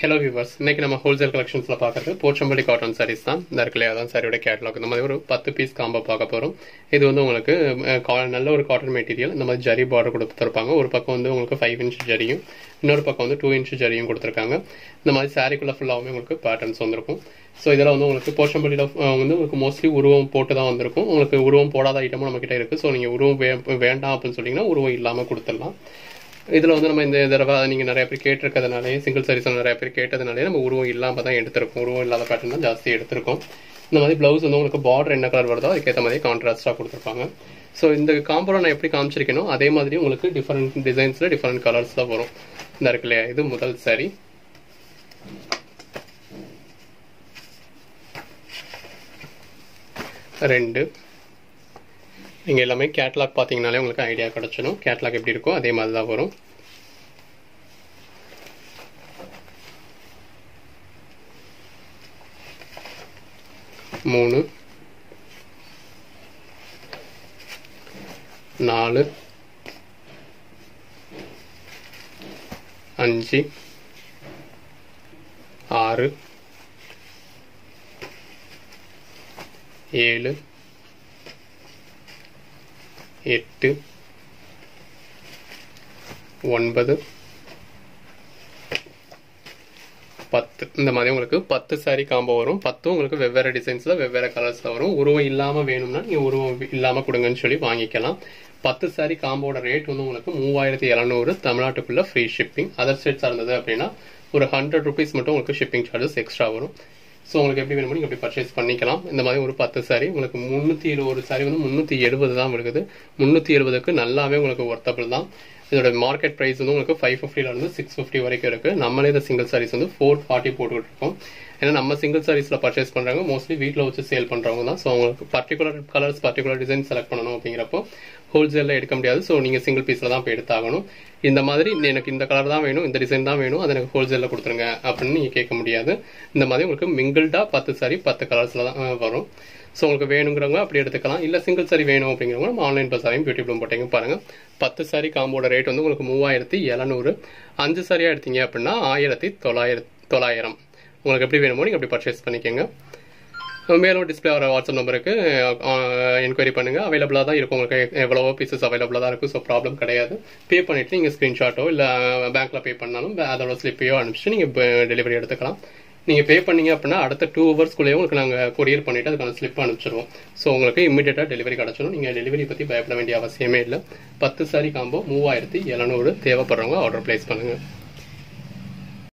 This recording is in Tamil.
ஹலோ வியூவர்ஸ் இன்னைக்கு நம்ம ஹோல்சேல் கலெக்ஷன்ஸ்ல பார்க்கறது போச்சம்பள்ளி காட்டன் சாரீஸ் தான் இந்த இருக்குல்லையா அதான் சாரியோட கேட்டலாக் இந்த மாதிரி ஒரு பத்து பீஸ் காம்போ பார்க்க போறோம் இது வந்து உங்களுக்கு அஹ், கா- நல்ல ஒரு காட்டன் மெட்டீரியல் இந்த மாதிரி ஜரி பார்டர் கொடுத்துருப்பாங்க ஒரு பக்கம் வந்து உங்களுக்கு ஃபைவ் இன்ச் ஜரியும் இன்னொரு பக்கம் வந்து டூ இன்ச் ஜரியும் கொடுத்துருக்காங்க இந்த மாதிரி சாரிக்குள்ள ஃபுல்லாகவுமே உங்களுக்கு பேட்டர்ன்ஸ் வந்திருக்கும் ஸோ இதில் வந்து உங்களுக்கு போச்சம்பள்ளியில் வந்து உங்களுக்கு மோஸ்ட்லி உருவம் போட்டு தான் வந்திருக்கும் உங்களுக்கு உருவம் போடாத ஐட்டமும் நம்ம கிட்ட இருக்கு ஸோ நீங்கள் உருவம் வே- வேண்டாம் அப்படின்னு சொன்னீங்கன்னா உருவம் இல்லாமல் கொடுத்துடலாம் இதில் வந்து நம்ம இந்த தடவை நீங்கள் நிறைய பேர் கேட்டிருக்கிறதுனாலே சிங்கிள் சாரீஸ் நிறைய பேர் கேட்டதுனாலே நம்ம உருவம் இல்லாமல் தான் எடுத்திருக்கோம் உருவம் இல்லாத பேட்டர்ன் தான் ஜாஸ்தி எடுத்திருக்கோம் இந்த மாதிரி ப்ளவுஸ் வந்து உங்களுக்கு பார்டர் என்ன கலர் வருதோ அதுக்கேற்ற மாதிரி கான்ட்ராஸ்டாக கொடுத்துருப்பாங்க ஸோ இந்த காம்போல நான் எப்படி காமிச்சிருக்கேனோ அதே மாதிரி உங்களுக்கு டிஃப்ரெண்ட் டிசைன்ஸில் டிஃப்ரெண்ட் கலர்ஸில் வரும் இந்த இருக்கு இல்லையா இது முதல் சாரி ரெண்டு நீங்கள் எல்லாமே கேட்லாக் பார்த்தீங்கனாலே உங்களுக்கு ஐடியா கிடச்சிடும் கேட்லாக் எப்படி இருக்கோ அதே மாதிரி தான் வரும் மூணு நாலு அஞ்சு ஆறு ஏழு எட்டு ஒன்பது பத்து இந்த மாதிரி உங்களுக்கு பத்து சாரி காம்போ வரும் பத்தும் உங்களுக்கு வெவ்வேறு டிசைன்ஸில் வெவ்வேறு கலர்ஸில் வரும் உருவம் இல்லாமல் வேணும்னா நீங்கள் உருவம் இல்லாமல் கொடுங்கன்னு சொல்லி வாங்கிக்கலாம் பத்து சாரி காம்போட ரேட் வந்து உங்களுக்கு மூவாயிரத்தி எழுநூறு தமிழ்நாட்டுக்குள்ள ஃப்ரீ ஷிப்பிங் அதர் ஸ்டேட்ஸாக இருந்தது அப்படின்னா ஒரு ஹண்ட்ரட் ருபீஸ் மட்டும் உங்களுக்கு ஷிப்பிங் சார்ஜஸ் எக்ஸ்ட்ரா வரும் ஸோ உங்களுக்கு எப்படி வேணுமோ நீங்கள் எப்படி பர்ச்சேஸ் பண்ணிக்கலாம் இந்த மாதிரி ஒரு பத்து சாரி உங்களுக்கு முந்நூற்றி ஒரு சாரி வந்து முந்நூற்றி எழுபது தான் இருக்குது முந்நூற்றி எழுபதுக்கு நல்லாவே உங்களுக்கு ஒர்த்தபிள் தான் இதோட மார்க்கெட் ப்ரைஸ் வந்து உங்களுக்கு ஃபைவ் ஃபிஃப்டிலேருந்து சிக்ஸ் ஃபிஃப்டி வரைக்கும் இருக்குது நம்மளே இந்த சிங்கிள் சாரீஸ் வந்து ஃபோர் ஃபார்ட்டி போட்டுக்கிட்டு இருக்கோம் ஏன்னா நம்ம சிங்கிள் சாரீஸில் பர்ச்சேஸ் பண்ணுறாங்க மோஸ்ட்லி வீட்டில் வச்சு சேல் பண்ணுறவங்க தான் ஸோ அவங்களுக்கு particular colours particular design select பண்ணணும் அப்படிங்கிறப்போ ஹோல்சேலில் எடுக்க முடியாது ஸோ நீங்கள் சிங்கிள் பீஸில் தான் இப்போ எடுத்தாகணும் இந்த மாதிரி எனக்கு இந்த கலர் தான் வேணும் இந்த டிசைன் தான் வேணும் அதை எனக்கு ஹோல்சேலில் கொடுத்துருங்க அப்படின்னு நீங்கள் கேட்க முடியாது இந்த மாதிரி உங்களுக்கு மிங்கிள்டாக பத்து சாரி பத்து கலர்ஸில் தான் அஹ், வரும் ஸோ உங்களுக்கு வேணுங்கிறவங்க அப்படி எடுத்துக்கலாம் இல்லை சிங்கிள் சாரி வேணும் அப்படிங்கிறவங்க நம்ம ஆன்லைன் பஸ்ஸாரையும் பியூட்டி ப்ளூம் போட்டீங்க பாருங்கள் பத்து சாரி காம்போட ரேட் வந்து உங்களுக்கு மூவாயிரத்தி எழுநூறு அஞ்சு சாரியாக எடுத்தீங்க அப்படின்னா ஆயிரத்தி தொள்ளாயிரத்தி தொள்ளாயிரம் உங்களுக்கு எப்படி வேணுமோ நீங்கள் அப்படி பர்ச்சேஸ் பண்ணிக்கோங்க மேலும் டிஸ்பிளே வர வாட்ஸ்அப் நம்பருக்கு என்கொயரி பண்ணுங்க அவைலபிளாக தான் இருக்கும் உங்களுக்கு எவ்வளவோ பீசஸ் அவைலபிளாக தான் இருக்கும் ஸோ ப்ராப்ளம் கிடையாது பே பண்ணிட்டு நீங்கள் ஸ்க்ரீன்ஷாட்டோ இல்லை பேங்க்ல பே பண்ணாலும் அதோட ஸ்லிப்பையோ அனுப்பிச்சிட்டு நீங்கள் டெலிவரி எடுத்துக்கலாம் நீங்கள் பே பண்ணீங்க அப்படின்னா அடுத்த டூ ஹவர்ஸ்க்குள்ளேயே உங்களுக்கு நாங்கள் கொரியர் பண்ணிட்டு அதுக்கான ஸ்லிப் அனுப்பிச்சிருவோம் ஸோ உங்களுக்கு இமீடியட்டாக டெலிவரி கிடச்சிடும் நீங்கள் டெலிவரி பற்றி பயப்பட வேண்டிய அவசியமே இல்லை பத்து சாரி காம்போ மூவாயிரத்தி எழுநூறு தேவைப்படுறவங்க ஆர்டர் பிளேஸ் பண்ணுங்கள்